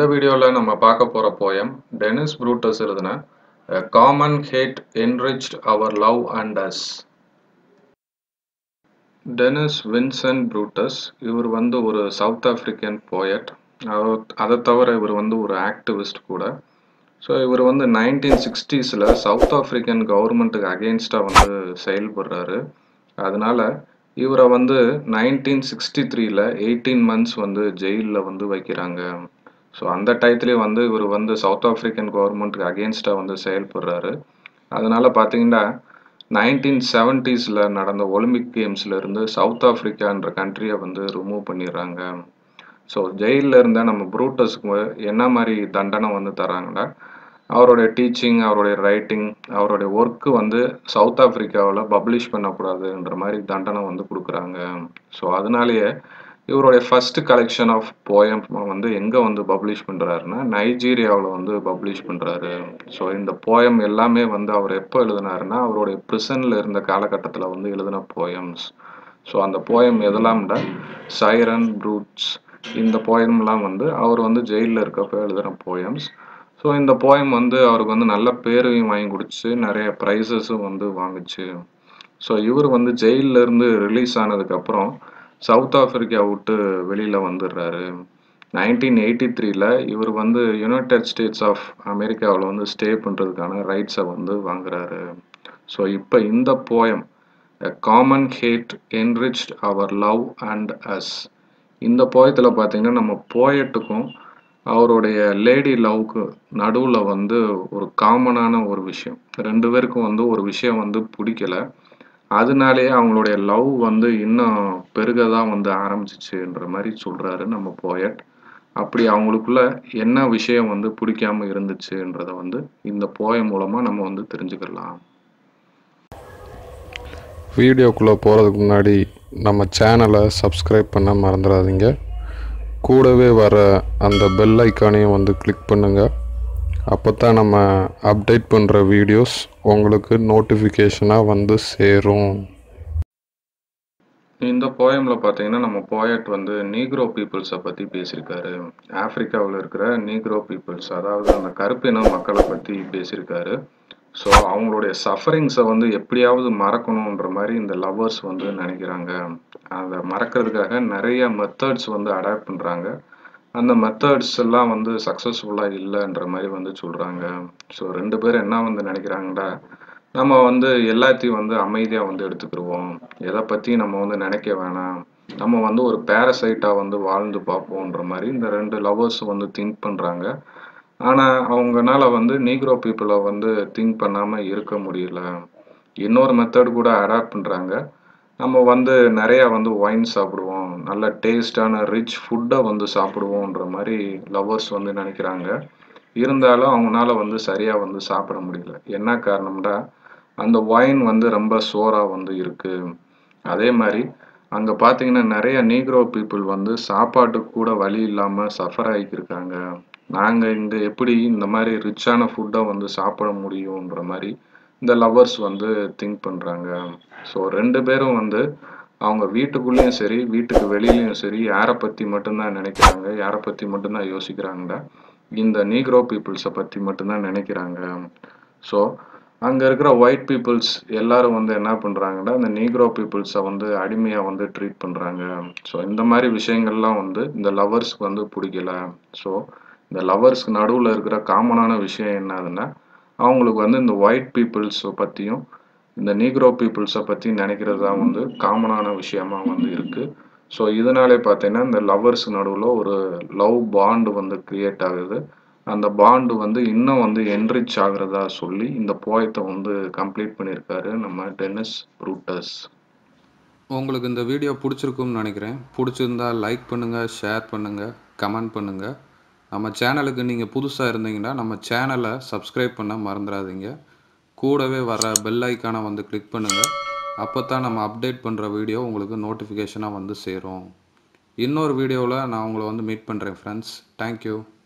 இந்த வீடியோவில் நம்ம பார்க்க போகிற போயம் டெனிஸ் ப்ரூட்டஸ் எழுதின A common hate enriched our love and us Dennis Vincent Brutus இவர் வந்து ஒரு சவுத் ஆப்பிரிக்கன் போயட் அதை தவிர இவர் வந்து ஒரு ஆக்டிவிஸ்ட் கூட ஸோ இவர் வந்து நைன்டீன் சிக்ஸ்டீஸில் சவுத் ஆப்பிரிக்கன் கவர்மெண்ட்டுக்கு அகெயின்ஸ்டாக வந்து செயல்படுறாரு அதனால இவரை வந்து நைன்டீன் சிக்ஸ்டி த்ரீல எயிட்டீன் மந்த்ஸ் வந்து ஜெயிலில் வந்து வைக்கிறாங்க ஸோ அந்த டயத்துலேயே வந்து இவர் வந்து சவுத் ஆப்பிரிக்கன் கவர்மெண்ட்டுக்கு அகெயின்ஸ்டாக வந்து செயல்படுறாரு அதனால பார்த்தீங்கன்னா நைன்டீன் செவன்ட்டீஸில் நடந்த ஒலிம்பிக் கேம்ஸில் இருந்து சவுத் ஆஃப்ரிக்கான்ற கண்ட்ரியை வந்து ரிமூவ் பண்ணிடுறாங்க ஸோ ஜெயிலில் இருந்த நம்ம ப்ரூட்டஸ்க்கு என்ன மாதிரி தண்டனை வந்து தராங்கன்னா அவருடைய டீச்சிங் அவருடைய ரைட்டிங் அவருடைய ஒர்க்கு வந்து சவுத் ஆஃப்ரிக்காவில் பப்ளிஷ் பண்ணக்கூடாதுன்ற மாதிரி தண்டனை வந்து கொடுக்குறாங்க ஸோ அதனாலேயே இவருடைய ஃபர்ஸ்ட் கலெக்ஷன் ஆஃப் போயம் வந்து எங்கே வந்து பப்ளிஷ் பண்ணுறாருன்னா நைஜீரியாவில் வந்து பப்ளிஷ் பண்ணுறாரு ஸோ இந்த போயம் எல்லாமே வந்து அவர் எப்போ எழுதினாருன்னா அவருடைய ப்ரிசனில் இருந்த காலகட்டத்தில் வந்து எழுதின போயம்ஸ் ஸோ அந்த போயம் எதெல்லாம்டா சைரன் ப்ரூட்ஸ் இந்த போயம்லாம் வந்து அவர் வந்து ஜெயிலில் இருக்கப்போ எழுதின போயம்ஸ் ஸோ இந்த போயம் வந்து அவருக்கு வந்து நல்ல பேரையும் வாங்கி கொடுத்து நிறைய ப்ரைஸஸும் வந்து வாங்குச்சு ஸோ இவர் வந்து ஜெயிலில் இருந்து ரிலீஸ் ஆனதுக்கப்புறம் சவுத் ஆப்பிரிக்கா விட்டு வெளியில் வந்துடுறாரு நைன்டீன் எயிட்டி த்ரீல இவர் வந்து யுனைடெட் ஸ்டேட்ஸ் ஆஃப் அமெரிக்காவில் வந்து ஸ்டே பண்ணுறதுக்கான ரைட்ஸை வந்து வாங்குறாரு ஸோ இப்போ இந்த poem a common hate enriched our love and us இந்த போயத்தில் பார்த்தீங்கன்னா நம்ம போயட்டுக்கும் அவருடைய லேடி லவ்க்கு நடுவில் வந்து ஒரு காமனான ஒரு விஷயம் ரெண்டு பேருக்கும் வந்து ஒரு விஷயம் வந்து பிடிக்கல அதனாலேயே அவங்களுடைய லவ் வந்து இன்னும் பெருக தான் வந்து ஆரம்பிச்சிச்சுன்ற மாதிரி சொல்கிறாரு நம்ம போயட் அப்படி அவங்களுக்குள்ள என்ன விஷயம் வந்து பிடிக்காம இருந்துச்சுன்றதை வந்து இந்த போயம் மூலமாக நம்ம வந்து தெரிஞ்சுக்கலாம் வீடியோக்குள்ளே போகிறதுக்கு முன்னாடி நம்ம சேனலை சப்ஸ்கிரைப் பண்ண மறந்துடாதீங்க கூடவே வர அந்த பெல் ஐக்கானையும் வந்து கிளிக் பண்ணுங்கள் அப்போ தான் நம்ம அப்டேட் பண்ணுற வீடியோஸ் உங்களுக்கு நோட்டிஃபிகேஷனாக வந்து சேரும் இந்த போயமில் பார்த்தீங்கன்னா நம்ம போயட் வந்து நீக்ரோ பீப்புள்ஸை பற்றி பேசியிருக்காரு ஆப்பிரிக்காவில் இருக்கிற நீக்ரோ பீப்புள்ஸ் அதாவது அந்த கருப்பின மக்களை பற்றி பேசியிருக்காரு ஸோ அவங்களுடைய சஃபரிங்ஸை வந்து எப்படியாவது மறக்கணுன்ற மாதிரி இந்த லவ்வர்ஸ் வந்து நினைக்கிறாங்க அதை மறக்கிறதுக்காக நிறைய மெத்தட்ஸ் வந்து அடாப்ட் பண்ணுறாங்க அந்த மெத்தட்ஸ் எல்லாம் வந்து சக்ஸஸ்ஃபுல்லாக இல்லைன்ற மாதிரி வந்து சொல்கிறாங்க ஸோ ரெண்டு பேரும் என்ன வந்து நினைக்கிறாங்கடா நம்ம வந்து எல்லாத்தையும் வந்து அமைதியாக வந்து எடுத்துக்கிடுவோம் எதை பற்றி நம்ம வந்து நினைக்க வேணாம் நம்ம வந்து ஒரு பேரசைட்டாக வந்து வாழ்ந்து பார்ப்போன்ற மாதிரி இந்த ரெண்டு லவ்வர்ஸ் வந்து திங்க் பண்ணுறாங்க ஆனால் அவங்கனால வந்து நீக்ரோ பீப்புளை வந்து திங்க் பண்ணாமல் இருக்க முடியல இன்னொரு மெத்தட் கூட அடாப்ட் பண்ணுறாங்க நம்ம வந்து நிறையா வந்து ஒயின் சாப்பிடுவோம் நல்ல டேஸ்டான ரிச் ஃபுட்டை வந்து சாப்பிடுவோன்ற மாதிரி லவ்வர்ஸ் வந்து நினைக்கிறாங்க இருந்தாலும் அவங்களால வந்து சரியாக வந்து சாப்பிட முடியல என்ன காரணம்னா அந்த ஒயின் வந்து ரொம்ப சோறாக வந்து இருக்குது அதே மாதிரி அங்கே பார்த்தீங்கன்னா நிறைய நீக்ரோ பீப்புள் வந்து சாப்பாட்டுக்கு கூட வழி இல்லாமல் சஃபர் ஆகிக்கிருக்காங்க நாங்கள் இங்கே எப்படி இந்த மாதிரி ரிச்சான ஃபுட்டை வந்து சாப்பிட முடியுன்ற மாதிரி இந்த லவ்வர்ஸ் வந்து திங்க் பண்ணுறாங்க ஸோ ரெண்டு பேரும் வந்து அவங்க வீட்டுக்குள்ளேயும் சரி வீட்டுக்கு வெளியிலையும் சரி யாரை பற்றி மட்டும்தான் நினைக்கிறாங்க யாரை பற்றி மட்டும்தான் யோசிக்கிறாங்கன்னா இந்த நீக்ரோ பீப்புள்ஸை பற்றி மட்டும்தான் நினைக்கிறாங்க ஸோ அங்கே இருக்கிற ஒயிட் பீப்புள்ஸ் எல்லாரும் வந்து என்ன பண்ணுறாங்கன்னா இந்த நீக்ரோ பீப்புள்ஸை வந்து அடிமையாக வந்து ட்ரீட் பண்ணுறாங்க ஸோ இந்த மாதிரி விஷயங்கள்லாம் வந்து இந்த லவ்வர்ஸ்க்கு வந்து பிடிக்கல ஸோ இந்த லவ்வர்ஸ்க்கு நடுவில் இருக்கிற காமனான விஷயம் என்னதுன்னா அவங்களுக்கு வந்து இந்த ஒயிட் பீப்புள்ஸை பற்றியும் இந்த நீக்ரோ பீப்புள்ஸை பற்றி நினைக்கிறது தான் வந்து காமனான விஷயமா வந்து இருக்குது ஸோ இதனாலே பார்த்தீங்கன்னா இந்த லவ்வர்ஸ் நடுவில் ஒரு லவ் பாண்டு வந்து க்ரியேட் ஆகுது அந்த பாண்டு வந்து இன்னும் வந்து என்ரிச் ஆகுறதா சொல்லி இந்த போயத்தை வந்து கம்ப்ளீட் பண்ணியிருக்காரு நம்ம டென்னிஸ் ப்ரூட்டஸ் உங்களுக்கு இந்த வீடியோ பிடிச்சிருக்கும்னு நினைக்கிறேன் பிடிச்சிருந்தா லைக் பண்ணுங்கள் ஷேர் பண்ணுங்கள் கமெண்ட் பண்ணுங்கள் நம்ம சேனலுக்கு நீங்கள் புதுசாக இருந்தீங்கன்னா நம்ம சேனலை சப்ஸ்கிரைப் பண்ண மறந்துடாதீங்க கூடவே வர பெல் ஐக்கானை வந்து கிளிக் பண்ணுங்கள் அப்போ தான் நம்ம அப்டேட் பண்ணுற வீடியோ உங்களுக்கு நோட்டிஃபிகேஷனாக வந்து சேரும் இன்னொரு வீடியோவில் நான் உங்களை வந்து மீட் பண்ணுறேன் ஃப்ரெண்ட்ஸ் தேங்க்யூ